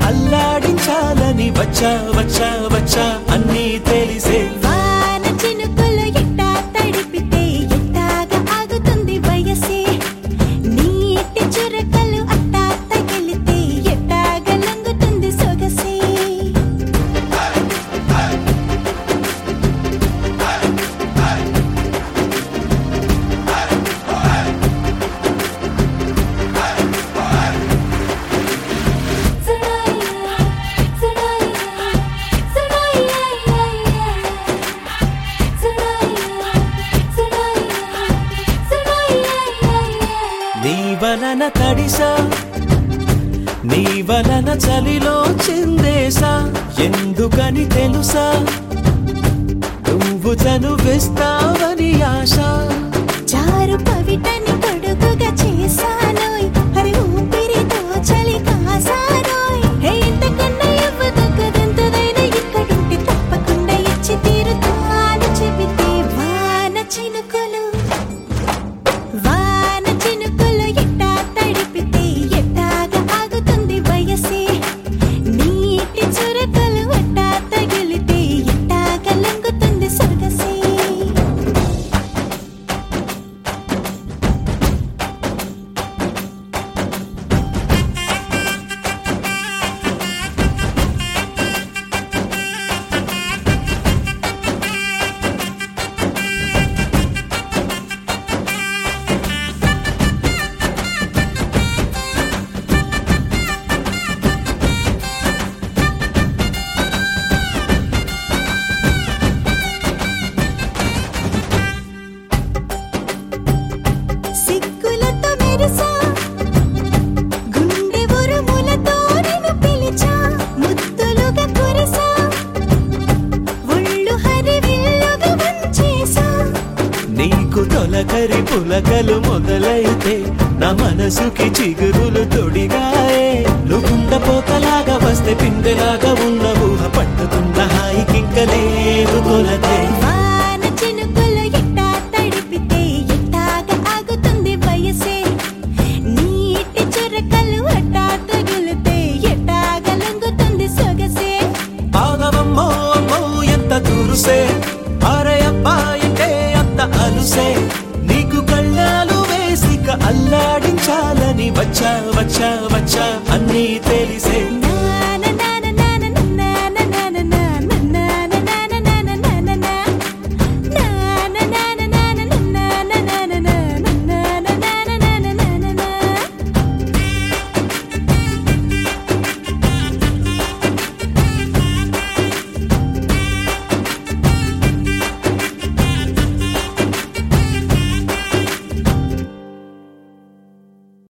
అల్లాడించాలని వచ్చా వచ్చా వచ్చా అన్నీ తెలిసే వాన చినుకులు ఎట్టా తడిపితే ఎట్టాగా ఆగుతుంది వయసే నీటి చురకలు అట్టా తగిలితే ఎట్టాగా లొంగుతుంది సొగసే నీ వలన తడిసా నీ వలన చలిలో చిందేసా ఎందుకని తెలుసా నువ్వు చనువిస్తావని ఆశ చారు పవిటని కొడుకుగా చేశానోయ్ హరి ఊపిరితో చలి కాసానోయ్ హే ఇంతకన్నా ఇవ్వదగ్గదెంతదైనా ఇక్కడుంటే తప్పకుండా ఇచ్చి తీరుతాను చెబితే వాన చినుకులు వాన చినుకులు ఎట్టా తడిపితే ఎట్టాగా ఆగుతుంది వయసే నీటి చురకలు ఎట్టా తగిలితే ఎట్టాగా లొంగుతుంది సొగసే సిగ్గులతో మెరిసా గుండె ఉరుములతో నిన్ను పిలిచా ముద్దులుగా కురిసా ఒళ్ళు హరివిల్లుగా వంచేసా నీకు తొలకరి పులకలు మొదలైతే నా మనసుకి చిగురులు తొడిగాయే నువ్వుండ పోతలాగా వస్తే పిందెలాగా ఉన్న ఊహ పట్టుకున్న హాయికింక లేదు కొలతే వాన చినుకులు ఎట్టా తడిపితే ఎట్టాగా ఆగుతుంది వయసే నీటి చురకలు అట్టా తగిలితే ఎట్టాగా లొంగుతుంది సొగసే ఆగవమ్మో అమ్మో ఎంత దూరుసే అరయప్పాయంటే అంత అలుసే నీకు కళ్ళాలు వేసిక అల్లాడించాలని వచ్చా వచ్చా వచ్చా అన్నీ తెలిసే